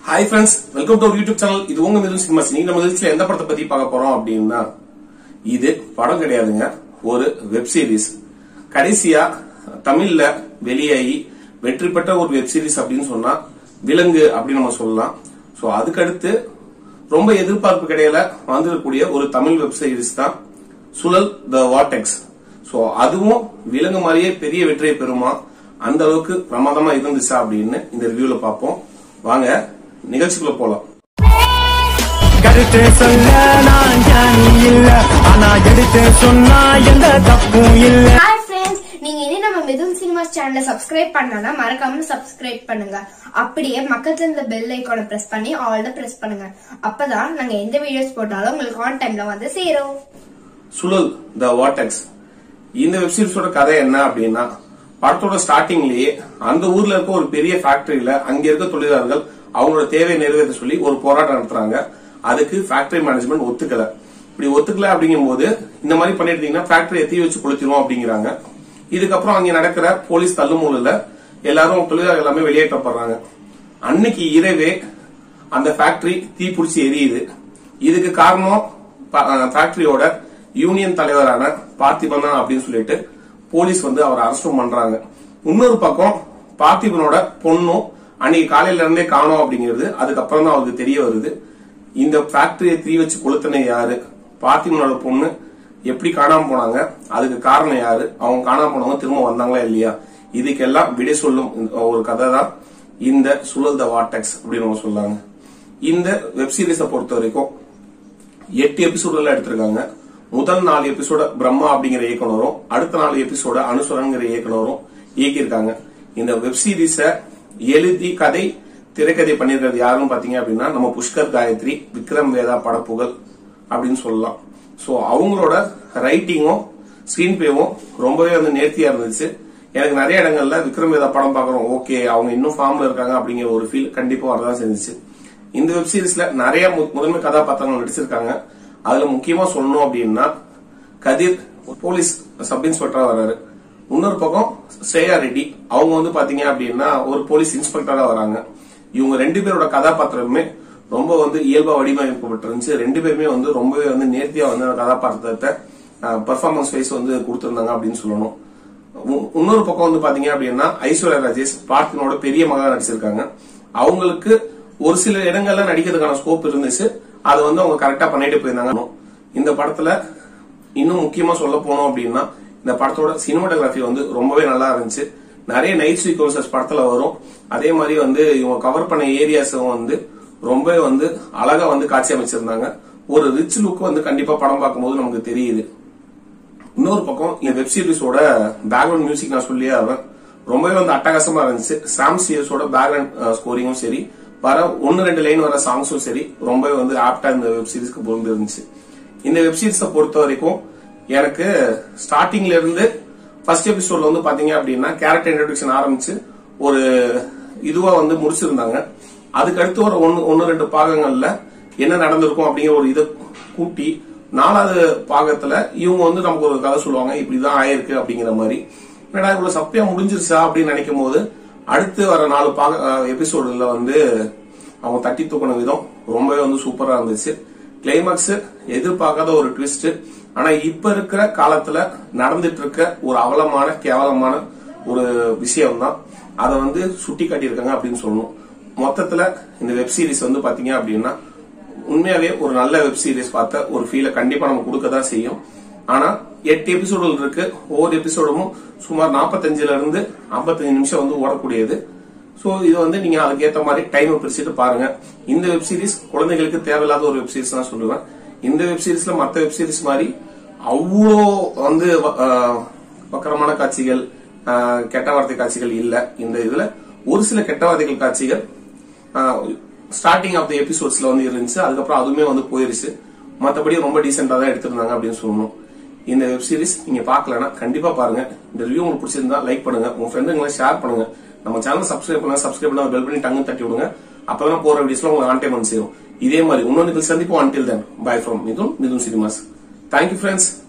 hi friends welcome to YouTube channel இது உங்க Mithun cinemas நீங்க நம்ம நிகழ்ச்சியில எந்த படத்தை பத்தி பார்க்க போறோம் அப்படின்னா இது படம் கிடையாதுங்க ஒரு வெப் சீரிஸ் கடைசியா தமிழ்ல வெளியாகி வெற்றி பெற்ற ஒரு வெப் சீரிஸ் அப்படின்னு சொன்னா விலங்கு அப்படின்னு நம்ம சொல்லலாம் சோ அதுக்கடுத்து ரொம்ப எதிர்பார்ப்பு கிடையில வந்திருக்கக்கூடிய ஒரு தமிழ் வெப் சீரிஸ் தான் சுழல் த வாட்டெக்ஸ் சோ அதுவும் விலங்கு மாதிரியே பெரிய வெற்றியை பெறுமா அந்த அளவுக்கு பிரமாதமா இருந்துச்சா அப்படின்னு இந்த ரிவ்யூல பார்ப்போம் வாங்க நிகழ்ச்சிக்குள்ள போலாம் கருத்து சொல்ல நான் ஞானி இல்ல ஆனா எடுத்து சொன்னா எந்த தப்பும் இல்ல ஹாய் ஃப்ரெண்ட்ஸ் நீங்க இனி நம்ம மிதுன் சினிமாஸ் சேனலை சப்ஸ்கிரைப் பண்ணனா மறக்காம சப்ஸ்கிரைப் பண்ணுங்க அப்படியே பக்கத்துல இந்த பெல் ஐகானை பிரஸ் பண்ணி ஆல் பிரஸ் பண்ணுங்க அப்பதான் நாங்க எந்த வீடியோஸ் போட்டாலும் உங்களுக்கு ஆன் டைம்ல வந்து சேரும் சுழல் த வாட்டெக்ஸ் இந்த வெப் சீரிஸோட கதை என்ன அப்படின்னா படத்தோட ஸ்டார்டிங்லயே அந்த ஊர்ல இருக்க ஒரு பெரிய ஃபேக்டரியில அங்க இருக்க தொழிலாளர்கள் அவங்களோட தேவையை நிறைவேற்ற சொல்லி ஒரு போராட்டம் நடத்துறாங்க அதுக்கு ஃபேக்டரி மேனேஜ்மெண்ட் ஒத்துக்கல இப்படி ஒத்துக்கல அப்படிங்கும்போது இந்த மாதிரி பண்ணிட்டீங்கன்னா ஃபேக்டரியை தீ வச்சு கொளுத்திரும் அப்படிங்கிறாங்க இதுக்கப்புறம் அங்க நடக்கிற போலீஸ் தள்ளுமுள்ள எல்லாரும் தொழிலாளர்கள் எல்லாமே வெளியேற்றப்படுறாங்க அன்னைக்கு இரவே அந்த ஃபேக்டரி தீ பிடிச்சி எரியுது இதுக்கு காரணம் ஃபேக்டரியோட யூனியன் தலைவரான பார்த்திபன் தான் அப்படின்னு சொல்லிட்டு போலீஸ் வந்து அவரை அரெஸ்டும் பண்றாங்க இன்னொரு பக்கம் பார்த்திபனோட பொண்ணும் அன்னைக்கு காலையில இருந்தே காணோம் அப்படிங்கிறது அதுக்கப்புறம் தான் அவருக்கு தெரிய வருது இந்த ஃபேக்டரியை தீ வச்சு கொளுத்தின யாரு பார்த்திபனோட பொண்ணு எப்படி காணாம போனாங்க அதுக்கு காரணம் யாரு அவங்க காணாம போனவங்க திரும்ப வந்தாங்களா இல்லையா இதுக்கெல்லாம் விடை சொல்லும் ஒரு கதை தான் இந்த சுழல் த வாட்டெக்ஸ் அப்படின்னு நம்ம சொல்லாங்க இந்த வெப் சீரிஸை பொறுத்த வரைக்கும் எட்டு எபிசோடுல எடுத்திருக்காங்க முதல் நாலு எபிசோட பிரம்மா அப்படிங்கிற இயக்குனரும் அடுத்த நாலு எபிசோட அனுசரங்கிற இயக்குனரும் இயக்கியிருக்காங்க இந்த வெப் சீரிஸ எழுதி கதை திரைக்கதை பண்ணிருக்கிறது யாருன்னு பாத்தீங்க அப்படின்னா நம்ம புஷ்கர் காயத்ரி விக்ரம் வேதா படப்புகள் அப்படின்னு சொல்லலாம் சோ அவங்களோட ரைட்டிங்கும் ஸ்கிரீன் பிளேவும் ரொம்பவே வந்து நேர்த்தியா இருந்துச்சு எனக்கு நிறைய இடங்கள்ல விக்ரம் வேதா படம் பாக்குறோம் ஓகே அவங்க இன்னும் ஃபார்ம்ல இருக்காங்க அப்படிங்கிற ஒரு ஃபீல் கண்டிப்பா வரதான் செஞ்சுச்சு இந்த வெப் சீரிஸ்ல நிறைய மு- முதன்மை கதாபாத்திரங்கள் நடிச்சிருக்காங்க அதுல முக்கியமா சொல்லணும் அப்படின்னா கதிர் போலீஸ் சப் இன்ஸ்பெக்டரா வர்றாரு இன்னொரு பக்கம் ஸ்ரேயா ரெட்டி அவங்க வந்து பாத்தீங்க அப்படின்னா ஒரு போலீஸ் இன்ஸ்பெக்டரா வராங்க இவங்க ரெண்டு பேரோட கதாபாத்திரமே ரொம்ப வந்து இயல்பா வடிவமைக்கப்பட்டிருந்துச்சு ரெண்டு பேருமே வந்து ரொம்பவே வந்து நேர்த்தியா வந்து அந்த கதாபாத்திரத்தை பெர்ஃபார்மன்ஸ் வைஸ் வந்து கொடுத்திருந்தாங்க அப்படின்னு சொல்லணும் உ- இன்னொரு பக்கம் வந்து பாத்தீங்க அப்படின்னா ஐஸ்வர்யா ராஜேஷ் பார்த்தினோட பெரிய மகா நடிச்சிருக்காங்க அவங்களுக்கு ஒரு சில இடங்கள்ல நடிக்கிறதுக்கான ஸ்கோப் இருந்துச்சு அதை வந்து அவங்க கரெக்டா பண்ணிட்டு போயிருந்தாங்க இந்த படத்துல இன்னும் முக்கியமா சொல்ல போனோம் அப்படின்னா இந்த படத்தோட சினிமாட்டோகிராஃபி வந்து ரொம்பவே நல்லா இருந்துச்சு நிறைய நைட் சீக்வன்சஸ் படத்துல வரும் அதே மாதிரி வந்து இவங்க கவர் பண்ண ஏரியாஸும் வந்து ரொம்பவே வந்து அழகா வந்து காட்சி அமைச்சிருந்தாங்க ஒரு ரிச் லுக் வந்து கண்டிப்பா படம் பார்க்கும்போது நமக்கு தெரியுது இன்னொரு பக்கம் இந்த வெப் சீரிஸோட பேக்ரவுண்ட் மியூசிக் நான் சொல்லியே ஆவேன் ரொம்பவே வந்து அட்டகாசமா இருந்துச்சு சாம் சியர்ஸோட பேக்ரவுண்ட் ஸ்கோரிங்கும் சரி வர ஒன்னு ரெண்டு லைன் வர சாங்ஸும் சரி ரொம்பவே வந்து ஆப்டா இந்த வெப் சீரிஸ்க்கு பொருந்து இருந்துச்சு இந்த வெப் சீரிஸை பொறுத்த வரைக்கும் எனக்கு ஸ்டார்டிங்ல இருந்து ஃபர்ஸ்ட் எபிசோட்ல வந்து பாத்தீங்க அப்படின்னா கேரக்டர் இன்ட்ரடக்ஷன் ஆரம்பிச்சு ஒரு இதுவா வந்து முடிச்சிருந்தாங்க அதுக்கு அடுத்து ஒரு ஒன்னு ஒன்னு ரெண்டு பாகங்கள்ல என்ன நடந்திருக்கும் அப்படிங்கிற ஒரு இதை கூட்டி நாலாவது பாகத்துல இவங்க வந்து நமக்கு ஒரு கதை சொல்லுவாங்க இப்படிதான் ஆயிருக்கு அப்படிங்கிற மாதிரி என்னடா இவ்வளவு சப்பையா முடிஞ்சிருச்சா அப்படின்னு நினைக்கும் போது அடுத்து வர நாலு பாக எபிசோடுல வந்து அவங்க தட்டி தூக்கின விதம் ரொம்பவே வந்து சூப்பரா இருந்துச்சு கிளைமாக்ஸ் எதிர்பார்க்காத ஒரு ட்விஸ்ட் ஆனா இப்ப இருக்கிற காலத்துல நடந்துட்டு இருக்க ஒரு அவலமான கேவலமான ஒரு விஷயம் தான் அதை வந்து சுட்டி காட்டியிருக்காங்க அப்படின்னு சொல்லணும் மொத்தத்துல இந்த வெப் சீரிஸ் வந்து பாத்தீங்க அப்படின்னா உண்மையாவே ஒரு நல்ல வெப் சீரிஸ் பார்த்த ஒரு ஃபீலை கண்டிப்பா நம்ம கொடுக்க தான் செய்யும் ஆனா எட்டு எபிசோடுகள் இருக்கு ஒவ்வொரு எபிசோடும் சுமார் 45 இருந்து 55 நிமிஷம் வந்து ஓடக்கூடியது சோ இது வந்து நீங்க அதுக்கேத்த மாதிரி டைம் பிரிச்சுட்டு பாருங்க இந்த வெப் சீரிஸ் குழந்தைகளுக்கு தேவையில்லாத ஒரு வெப் சீரிஸ் தான் சொல்லுவேன் இந்த வெப் சீரிஸ்ல மத்த வெப் சீரிஸ் மாதிரி அவ்வளோ வந்து வ- ஆஹ் வக்கரமான காட்சிகள் ஆஹ் கெட்ட வார்த்தை காட்சிகள் இல்ல இந்த இதுல ஒரு சில கெட்ட வார்த்தைகள் காட்சிகள் ஸ்டார்டிங் ஆஃப் த எபிசோட்ஸ்ல வந்து இருந்துச்சு அதுக்கப்புறம் அதுவுமே வந்து போயிருச்சு மத்தபடி ரொம்ப டீசெண்டா தான் எடுத்திருந்தாங்க அப்படின்னு சொல்லணும் இந்த வெப் சீரிஸ் நீங்க பார்க்கலனா கண்டிப்பா பாருங்க இந்த ரிவ்யூ உங்களுக்கு பிடிச்சிருந்தா லைக் பண்ணுங்க உங்க ஃப்ரெண்டுங்களை ஷேர் பண்ணுங்க நம்ம சேனல் சப்ஸ்கிரைப் பண்ணுங்க சப்ஸ்கிரைப் பண்ணா பெல் பண்ணி டங்கு தட்டி விடுங்க அப்பதான் போற வீடியோஸ்ல உங்களுக்கு ஆன் டைம் வந்து சேரும் இதே மாதிரி இன்னொன்று சந்திப்போம் until then bye from Mithun Mithun Cinemas thank you friends